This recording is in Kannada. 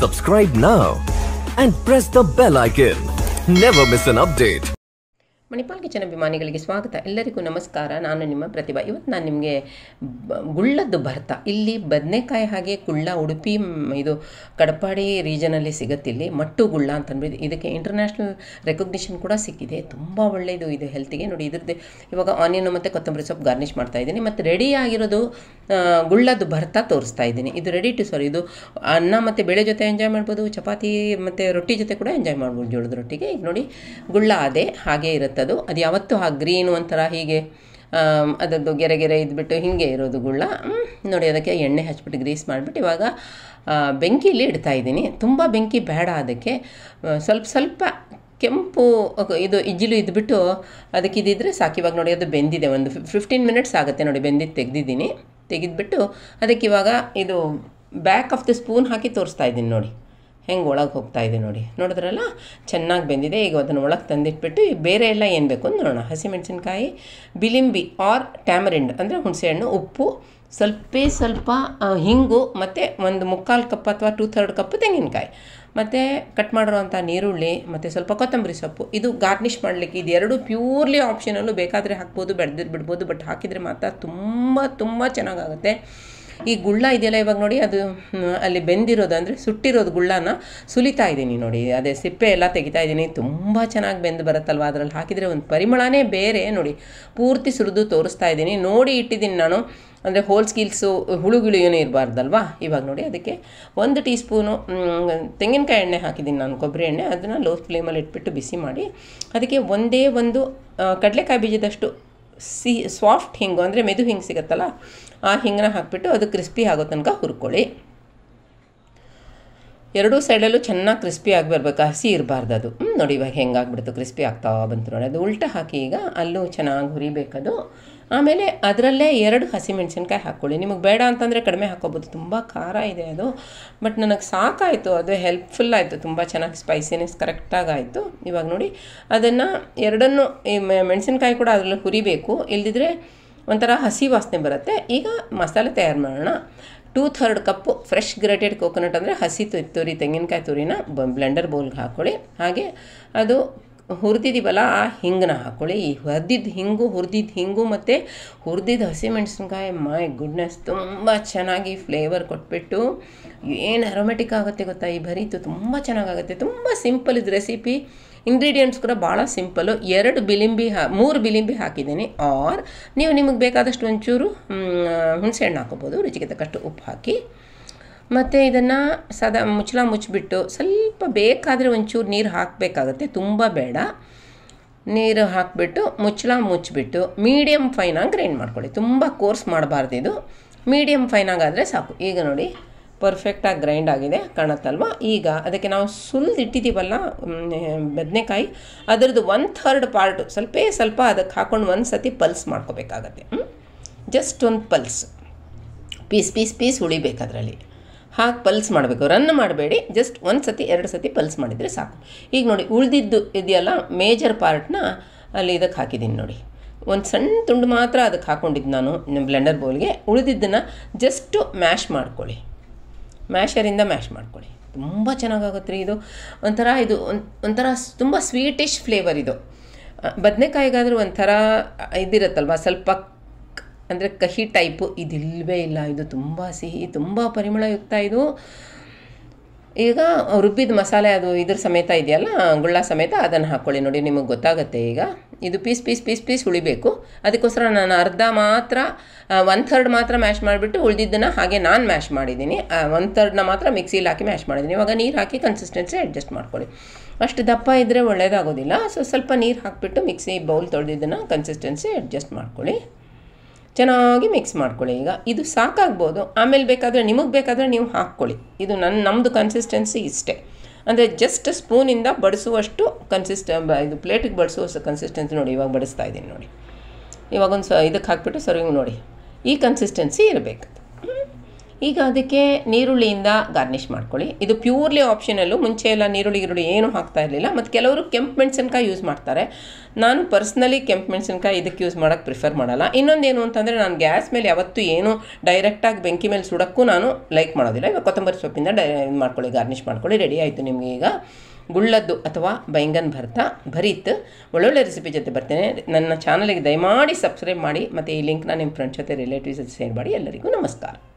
Subscribe now and press the bell icon. Never miss an update. Manipal kitchen ಅಭಿಮಾನಿಗಳಿಗೆ ಸ್ವಾಗತ ಎಲ್ಲರಿಗೂ ನಮಸ್ಕಾರ ನಾನು ನಿಮ್ಮ ಪ್ರತಿಭಾ ಇವತ್ತು ನಾನು ನಿಮಗೆ ಬ- ಗುಳ್ಳದ್ದು ಭರ್ತ ಇಲ್ಲಿ ಬದನೆಕಾಯಿ ಹಾಗೆ ಗುಳ್ಳ ಉಡುಪಿ ಮ್, ಇದು ಕಡಪಾಡಿ ರೀಜನಲ್ಲಿ ಸಿಗತ್ತಿಲ್ಲಿ ಮಟ್ಟು ಗುಳ್ಳ ಅಂತ ಅಂದ್ಬಿಟ್ಟು ಇದಕ್ಕೆ ಇಂಟರ್ನ್ಯಾಷನಲ್ ರೆಕಗ್ನಿಷನ್ ಕೂಡ ಸಿಕ್ಕಿದೆ ತುಂಬ ಒಳ್ಳೆಯದು ಇದು ಹೆಲ್ತಿಗೆ ನೋಡಿ ಇದ್ರದ್ದು ಇವಾಗ ಆನಿಯನ್ ಮತ್ತು ಕೊತ್ತಂಬರಿ ಸೊಪ್ಪು ಗಾರ್ನಿಷ್ ಮಾಡ್ತಾ ಇದ್ದೀನಿ ಮತ್ತು ರೆಡಿ ಆಗಿರೋದು ಆ, ಗುಳ್ಳದ್ದು ಭರ್ತ ತೋರಿಸ್ತಾ ಇದ್ದೀನಿ ಇದು ರೆಡಿ ಟು ಸಾರಿ ಇದು ಅನ್ನ ಮತ್ತು ಬೇಳೆ ಜೊತೆ ಎಂಜಾಯ್ ಮಾಡ್ಬೋದು ಚಪಾತಿ ಮತ್ತು ರೊಟ್ಟಿ ಜೊತೆ ಕೂಡ ಎಂಜಾಯ್ ಮಾಡ್ಬೋದು ಜೋಳದ ರೊಟ್ಟಿಗೆ ಈಗ ನೋಡಿ ಗುಳ್ಳ ಅದೇ ಹಾಗೆ ಇರುತ್ತದು ಅದು ಯಾವತ್ತೂ ಆ ಗ್ರೀನ್ ಒಂಥರ ಹೀಗೆ ಆಮ್, ಅದರದ್ದು ಗೆರೆ ಗೆರೆ ಇದ್ಬಿಟ್ಟು ಹೀಗೆ ಇರೋದು ಗುಳ್ಳ ಹ್ಮ್, ನೋಡಿ ಅದಕ್ಕೆ ಎಣ್ಣೆ ಹಚ್ಬಿಟ್ಟು ಗ್ರೀಸ್ ಮಾಡಿಬಿಟ್ಟು ಇವಾಗ ಆ, ಬೆಂಕಿಲಿ ಇಡ್ತಾ ಇದ್ದೀನಿ ತುಂಬ ಬೆಂಕಿ ಬೇಡ ಅದಕ್ಕೆ ಆ, ಸ್ವಲ್ಪ ಸ್ವಲ್ಪ ಕೆಂಪು ಅಗ- ಇದು ಇಜ್ಜಿಲು ಇದ್ಬಿಟ್ಟು ಅದಕ್ಕೆ ಇದಿದ್ರೆ ಸಾಕು ಇವಾಗ ನೋಡಿ ಅದು ಬೆಂದಿದೆ ಒಂದು ಫಿಫ್ಟೀನ್ ಮಿನಿಟ್ಸ್ ಆಗುತ್ತೆ ನೋಡಿ ಬೆಂದಿದ್ದು ತೆಗೆದಿದ್ದೀನಿ ತೆಗೆದ್ಬಿಟ್ಟು ಅದಕ್ಕೆ ಇವಾಗ ಇದು ಬ್ಯಾಕ್ ಆಫ್ ದ ಸ್ಪೂನ್ ಹಾಕಿ ತೋರಿಸ್ತಾ ಇದ್ದೀನಿ ನೋಡಿ ಹೆಂಗೆ ಒಳಗೆ ಹೋಗ್ತಾ ಇದೆ ನೋಡಿ ನೋಡಿದ್ರಲ್ಲ ಚೆನ್ನಾಗಿ ಬೆಂದಿದೆ ಈಗ ಅದನ್ನು ಒಳಗೆ ತಂದಿಟ್ಬಿಟ್ಟು ಈ ಬೇರೆ ಎಲ್ಲ ಏನು ಬೇಕು ಅಂತ ನೋಡೋಣ ಹಸಿಮೆಣಸಿನ್ಕಾಯಿ ಬಿಲಿಂಬಿ ಆರ್ ಟ್ಯಾಮರಿಂಡ್ ಅಂದರೆ ಹುಣಸೆಹಣ್ಣು ಉಪ್ಪು ಸ್ವಲ್ಪ ಸ್ವಲ್ಪ ಆ, ಹಿಂಗು ಮತ್ತು ಒಂದು ಮುಕ್ಕಾಲು ಕಪ್ ಅಥವಾ ಟೂ ಥರ್ಡ್ ಕಪ್ ತೆಂಗಿನಕಾಯಿ ಮತ್ತು ಕಟ್ ಮಾಡಿರೋವಂಥ ನೀರುಳ್ಳಿ ಮತ್ತು ಸ್ವಲ್ಪ ಕೊತ್ತಂಬರಿ ಸೊಪ್ಪು ಇದು ಗಾರ್ನಿಷ್ ಮಾಡಲಿಕ್ಕೆ ಇದು ಎರಡು ಪ್ಯೂರ್ಲಿ ಆಪ್ಷನಲ್ಲು ಬೇಕಾದರೆ ಹಾಕ್ಬೋದು ಬೆಳೆದಿದ್ದು ಬಿಡ್ಬೋದು ಬಟ್ ಹಾಕಿದರೆ ಮಾತ್ರ ತುಂಬ ತುಂಬ ಚೆನ್ನಾಗಾಗುತ್ತೆ ಈ ಗುಳ್ಳ ಇದೆಯಲ್ಲ ಇವಾಗ ನೋಡಿ ಅದು ಮ್, ಅಲ್ಲಿ ಬೆಂದಿರೋದು ಅಂದರೆ ಸುಟ್ಟಿರೋದು ಗುಳ್ಳನ ಸುಲಿತಾ ಇದ್ದೀನಿ ನೋಡಿ ಅದೇ ಸಿಪ್ಪೆ ಎಲ್ಲ ತೆಗಿತಾ ಇದ್ದೀನಿ ತುಂಬ ಚೆನ್ನಾಗಿ ಬೆಂದು ಬರುತ್ತಲ್ವ ಅದರಲ್ಲಿ ಹಾಕಿದರೆ ಒಂದು ಪರಿಮಳನೇ ಬೇರೆ ನೋಡಿ ಪೂರ್ತಿ ಸುರಿದು ತೋರಿಸ್ತಾ ಇದ್ದೀನಿ ನೋಡಿ ಇಟ್ಟಿದ್ದೀನಿ ನಾನು ಅಂದರೆ ಹೋಲ್ಸ್ ಗೀಲ್ಸು ಹುಳುಗಿಳು ಏನೂ ಇರಬಾರ್ದಲ್ವಾ ಇವಾಗ ನೋಡಿ ಅದಕ್ಕೆ ಒಂದು ಟೀ ಸ್ಪೂನು ತೆಂಗಿನಕಾಯಿ ಎಣ್ಣೆ ಹಾಕಿದ್ದೀನಿ ನಾನು ಕೊಬ್ಬರಿ ಎಣ್ಣೆ ಅದನ್ನು ಲೋ ಫ್ಲೇಮಲ್ಲಿ ಇಟ್ಬಿಟ್ಟು ಬಿಸಿ ಮಾಡಿ ಅದಕ್ಕೆ ಒಂದೇ ಒಂದು ಆ, ಕಡಲೆಕಾಯಿ ಬೀಜದಷ್ಟು ಸಿ ಸಾಫ್ಟ್ ಹಿಂಗು ಅಂದರೆ ಮೆದು ಹಿಂಗೆ ಸಿಗುತ್ತಲ್ಲ ಆ ಹಿಂಗನ್ನ ಹಾಕಿಬಿಟ್ಟು ಅದು ಕ್ರಿಸ್ಪಿ ಆಗೋ ತನಕ ಹುರ್ಕೊಳ್ಳಿ ಎರಡೂ ಸೈಡಲ್ಲೂ ಚೆನ್ನಾಗಿ ಕ್ರಿಸ್ಪಿ ಆಗಿ ಬರ್ಬೇಕು ಹಸಿ ಇರಬಾರ್ದು ಅದು ಹ್ಮ್, ನೋಡಿ ಇವಾಗ ಹೆಂಗಾಗ್ಬಿಡ್ತು ಕ್ರಿಸ್ಪಿ ಆಗ್ತಾ ಬಂತು ನೋಡಿ ಅದು ಉಲ್ಟ ಹಾಕಿ ಈಗ ಅಲ್ಲೂ ಚೆನ್ನಾಗಿ ಹುರಿಬೇಕದು ಆಮೇಲೆ ಅದರಲ್ಲೇ ಎರಡು ಹಸಿಮೆಣಸಿನ್ಕಾಯಿ ಹಾಕ್ಕೊಳ್ಳಿ ನಿಮಗೆ ಬೇಡ ಅಂತಂದರೆ ಕಡಿಮೆ ಹಾಕ್ಕೋಬೋದು ತುಂಬ ಖಾರ ಇದೆ ಅದು ಬಟ್ ನನಗೆ ಸಾಕಾಯಿತು ಅದು ಹೆಲ್ಪ್ಫುಲ್ ಆಯಿತು ತುಂಬ ಚೆನ್ನಾಗಿ ಸ್ಪೈಸಿನೆಸ್ ಕರೆಕ್ಟಾಗಿ ಆಯಿತು ಇವಾಗ ನೋಡಿ ಅದನ್ನು ಎರಡನ್ನು ಈ ಮೆ- ಮೆಣಸಿನ್ಕಾಯಿ ಕೂಡ ಅದರಲ್ಲಿ ಹುರಿಬೇಕು ಇಲ್ದಿದ್ರೆ ಒಂಥರ ಹಸಿ ವಾಸನೆ ಬರುತ್ತೆ ಈಗ ಮಸಾಲೆ ತಯಾರು ಮಾಡೋಣ two third cup fresh grated coconut ಅಂದರೆ ಹಸಿ ತು- ತುರಿ ತೆಂಗಿನಕಾಯಿ ತುರಿನ ಬ್ಲೆಂಡರ್ ಬೌಲ್ಗೆ ಹಾಕ್ಕೊಳ್ಳಿ ಹಾಗೆ ಅದು ಹುರಿದಿದ್ದೀವಲ್ಲ ಆ ಹಿಂಗನ್ನ ಹಾಕ್ಕೊಳ್ಳಿ ಈ ಹುರಿದಿದ್ದು ಹಿಂಗು ಹುರಿದಿದ್ದು ಹಿಂಗು ಮತ್ತು ಹುರಿದಿದ್ದು ಹಸಿಮೆಣಸಿನ್ಕಾಯಿ ಮೈ ಗುಡ್ನೆಸ್ ತುಂಬ ಚೆನ್ನಾಗಿ ಫ್ಲೇವರ್ ಕೊಟ್ಬಿಟ್ಟು ಏನು ಅರೋಮೆಟಿಕ್ ಆಗುತ್ತೆ ಗೊತ್ತಾ ಈ ಭರಿತು ತುಂಬ ಚೆನ್ನಾಗಾಗುತ್ತೆ ತುಂಬ ಸಿಂಪಲ್ ಇದು ರೆಸಿಪಿ ಇಂಗ್ರೀಡಿಯೆಂಟ್ಸ್ ಕೂಡ ಭಾಳ ಸಿಂಪಲ್ಲು ಎರಡು ಬಿಲಿಂಬಿ ಹಾ ಮೂರು ಬಿಲಿಂಬಿ ಹಾಕಿದ್ದೀನಿ ಆರ್ ನೀವು ನಿಮಗೆ ಬೇಕಾದಷ್ಟು ಒಂಚೂರು ಹುಣಸೆಹಣ್ಣು ಹಾಕೋಬೋದು ರುಚಿಗೆ ತಕ್ಕಷ್ಟು ಉಪ್ಪು ಹಾಕಿ ಮತ್ತು ಇದನ್ನು ಸದಾ ಮುಚ್ಚಳ ಮುಚ್ಚಿಬಿಟ್ಟು ಸ್ವಲ್ಪ ಬೇಕಾದರೆ ಒಂಚೂರು ನೀರು ಹಾಕಬೇಕಾಗತ್ತೆ ತುಂಬ ಬೇಡ ನೀರು ಹಾಕಿಬಿಟ್ಟು ಮುಚ್ಚಳ ಮುಚ್ಚಿಬಿಟ್ಟು ಮೀಡಿಯಮ್ ಫೈನಾಗಿ ಗ್ರೈಂಡ್ ಮಾಡ್ಕೊಳ್ಳಿ ತುಂಬ ಕೋರ್ಸ್ ಮಾಡಬಾರ್ದು ಇದು ಮೀಡಿಯಮ್ ಫೈನಾಗಾದರೆ ಸಾಕು ಈಗ ನೋಡಿ ಪರ್ಫೆಕ್ಟಾಗಿ ಗ್ರೈಂಡ್ ಆಗಿದೆ ಕಾಣತ್ತಲ್ವ ಈಗ ಅದಕ್ಕೆ ನಾವು ಸುಲಿದಿಟ್ಟಿದ್ದೀವಲ್ಲ ಬದನೆಕಾಯಿ ಅದರದ್ದು ಒನ್ ಥರ್ಡ್ ಪಾರ್ಟು ಸ್ವಲ್ಪ ಸ್ವಲ್ಪ ಅದಕ್ಕೆ ಹಾಕೊಂಡು ಒಂದು ಸತಿ ಪಲ್ಸ್ ಮಾಡ್ಕೋಬೇಕಾಗತ್ತೆ ಜಸ್ಟ್ ಒಂದು ಪಲ್ಸ್ ಪೀಸ್ ಪೀಸ್ ಪೀಸ್ ಉಳಿಬೇಕು ಅದರಲ್ಲಿ ಹಾಕಿ ಪಲ್ಸ್ ಮಾಡಬೇಕು ರನ್ ಮಾಡಬೇಡಿ ಜಸ್ಟ್ ಒಂದು ಸತಿ ಎರಡು ಸತಿ ಪಲ್ಸ್ ಮಾಡಿದರೆ ಸಾಕು ಈಗ ನೋಡಿ ಉಳಿದಿದ್ದು ಇದೆಯಲ್ಲ ಮೇಜರ್ ಪಾರ್ಟ್ನ ಅಲ್ಲಿ ಇದಕ್ಕೆ ಹಾಕಿದ್ದೀನಿ ನೋಡಿ ಒಂದು ಸಣ್ಣ ತುಂಡು ಮಾತ್ರ ಅದಕ್ಕೆ ಹಾಕ್ಕೊಂಡಿದ್ದು ನಾನು ಬ್ಲೆಂಡರ್ ಬೌಲ್ಗೆ ಉಳಿದಿದ್ದನ್ನು ಜಸ್ಟು ಮ್ಯಾಶ್ ಮಾಡ್ಕೊಳ್ಳಿ ಮ್ಯಾಶರಿಂದ ಮ್ಯಾಶ್ ಮಾಡ್ಕೊಳ್ಳಿ ತುಂಬ ಚೆನ್ನಾಗಾಗುತ್ತೆ ರೀ ಇದು ಒಂಥರ ಇದು ಒಂದ್- ಒಂಥರ ಸ್- ತುಂಬ ಸ್ವೀಟಿಶ್ ಫ್ಲೇವರ್ ಇದು ಬದನೆಕಾಯಿಗಾದರೂ ಒಂಥರ ಇದಿರುತ್ತಲ್ವ ಸ್ವಲ್ಪ ಅಂದರೆ ಕಹಿ ಟೈಪು ಇದಿಲ್ಲವೇ ಇಲ್ಲ ಇದು ತುಂಬ ಸಿಹಿ ತುಂಬ ಪರಿಮಳಯುಕ್ತ ಇದು ಈಗ ರುಬ್ಬಿದ ಮಸಾಲೆ ಅದು ಇದ್ರ ಸಮೇತ ಇದೆಯಲ್ಲ ಗುಳ್ಳ ಸಮೇತ ಅದನ್ನು ಹಾಕ್ಕೊಳ್ಳಿ ನೋಡಿ ನಿಮಗೆ ಗೊತ್ತಾಗುತ್ತೆ ಈಗ ಇದು ಪೀಸ್ ಪೀಸ್ ಪೀಸ್ ಪೀಸ್ ಉಳಿಬೇಕು ಅದಕ್ಕೋಸ್ಕರ ನಾನು ಅರ್ಧ ಮಾತ್ರ ಒನ್ ಥರ್ಡ್ ಮಾತ್ರ ಮ್ಯಾಶ್ ಮಾಡಿಬಿಟ್ಟು ಉಳಿದಿದ್ದನ್ನು ಹಾಗೆ ನಾನು ಮ್ಯಾಶ್ ಮಾಡಿದ್ದೀನಿ ಒನ್ ಥರ್ಡ್ನ ಮಾತ್ರ ಮಿಕ್ಸಿಲಿ ಹಾಕಿ ಮ್ಯಾಶ್ ಮಾಡಿದ್ದೀನಿ ಇವಾಗ ನೀರು ಹಾಕಿ ಕನ್ಸಿಸ್ಟೆನ್ಸಿ ಅಡ್ಜಸ್ಟ್ ಮಾಡ್ಕೊಳ್ಳಿ ಅಷ್ಟು ದಪ್ಪ ಇದ್ದರೆ ಒಳ್ಳೆಯದಾಗೋದಿಲ್ಲ ಸೊ ಸ್ವಲ್ಪ ನೀರು ಹಾಕಿಬಿಟ್ಟು ಮಿಕ್ಸಿ ಬೌಲ್ ತೊಳೆದಿದ್ದನ್ನು ಕನ್ಸಿಸ್ಟೆನ್ಸಿ ಅಡ್ಜಸ್ಟ್ ಮಾಡ್ಕೊಳ್ಳಿ ಚೆನ್ನಾಗಿ ಮಿಕ್ಸ್ ಮಾಡ್ಕೊಳ್ಳಿ ಈಗ ಇದು ಸಾಕಾಗ್ಬೋದು ಆಮೇಲೆ ಬೇಕಾದರೆ ನಿಮಗೆ ಬೇಕಾದರೆ ನೀವು ಹಾಕ್ಕೊಳ್ಳಿ ಇದು ನನ್ನ ನಮ್ಮದು ಕನ್ಸಿಸ್ಟೆನ್ಸಿ ಇಷ್ಟೇ ಅಂದರೆ ಜಸ್ಟ್ ಸ್ಪೂನಿಂದ ಬಡಿಸುವಷ್ಟು ಕನ್ಸಿಸ್ಟ ಇದು ಪ್ಲೇಟಿಗೆ ಬಡಿಸುವಷ್ಟು ಕನ್ಸಿಸ್ಟೆನ್ಸಿ ನೋಡಿ ಇವಾಗ ಬಡಿಸ್ತಾ ಇದ್ದೀನಿ ನೋಡಿ ಇವಾಗ ಒಂದು ಸ ಇದಕ್ಕೆ ಹಾಕ್ಬಿಟ್ಟು ಸರ್ವಿಂಗ್ ನೋಡಿ ಈ ಕನ್ಸಿಸ್ಟೆನ್ಸಿ ಇರಬೇಕು ಈಗ ಅದಕ್ಕೆ ನೀರುಳ್ಳಿಯಿಂದ ಗಾರ್ನಿಷ್ ಮಾಡ್ಕೊಳ್ಳಿ ಇದು ಪ್ಯೂರ್ಲಿ ಆಪ್ಷನಲ್ಲು ಮುಂಚೆ ಎಲ್ಲ ನೀರುಳ್ಳಿ ಈರುಳ್ಳಿ ಏನೂ ಹಾಕ್ತಾ ಇರಲಿಲ್ಲ ಮತ್ತು ಕೆಲವರು ಕೆಂಪು ಮೆಣಸಿನ್ಕಾಯಿ ಯೂಸ್ ಮಾಡ್ತಾರೆ ನಾನು ಪರ್ಸ್ನಲಿ ಕೆಂಪು ಮೆಣಸಿನ್ಕಾಯಿ ಇದಕ್ಕೆ ಯೂಸ್ ಮಾಡೋಕ್ಕೆ ಪ್ರಿಫರ್ ಮಾಡಲ್ಲ ಇನ್ನೊಂದೇನು ಅಂತಂದರೆ ನಾನು ಗ್ಯಾಸ್ ಮೇಲೆ ಯಾವತ್ತೂ ಏನು ಡೈರೆಕ್ಟಾಗಿ ಬೆಂಕಿ ಮೇಲೆ ಸುಡೋಕ್ಕೂ ನಾನು ಲೈಕ್ ಮಾಡೋದಿಲ್ಲ ಇವಾಗ ಕೊತ್ತಂಬರಿ ಸೊಪ್ಪಿಂದ ಡೈ ಇದು ಮಾಡ್ಕೊಳ್ಳಿ ಗಾರ್ನಿಷ್ ಮಾಡ್ಕೊಳ್ಳಿ ರೆಡಿ ಆಯಿತು ನಿಮಗೆ ಈಗ ಗುಳ್ಳದ್ದು ಅಥವಾ ಬೈಂಗನ್ ಭರ್ತ ಭರಿತ್ ಒಳ್ಳೊಳ್ಳೆ ರೆಸಿಪಿ ಜೊತೆ ಬರ್ತೇನೆ ನನ್ನ ಚಾನಲಿಗೆ ದಯಮಾಡಿ ಸಬ್ಸ್ಕ್ರೈಬ್ ಮಾಡಿ ಮತ್ತು ಈ ಲಿಂಕ್ನ ನಿಮ್ಮ ಫ್ರೆಂಡ್ಸ್ ಜೊತೆ ರಿಲೇಟಿವ್ಸ್ ಜೊತೆ ಶೇರ್ ಮಾಡಿ ಎಲ್ಲರಿಗೂ ನಮಸ್ಕಾರ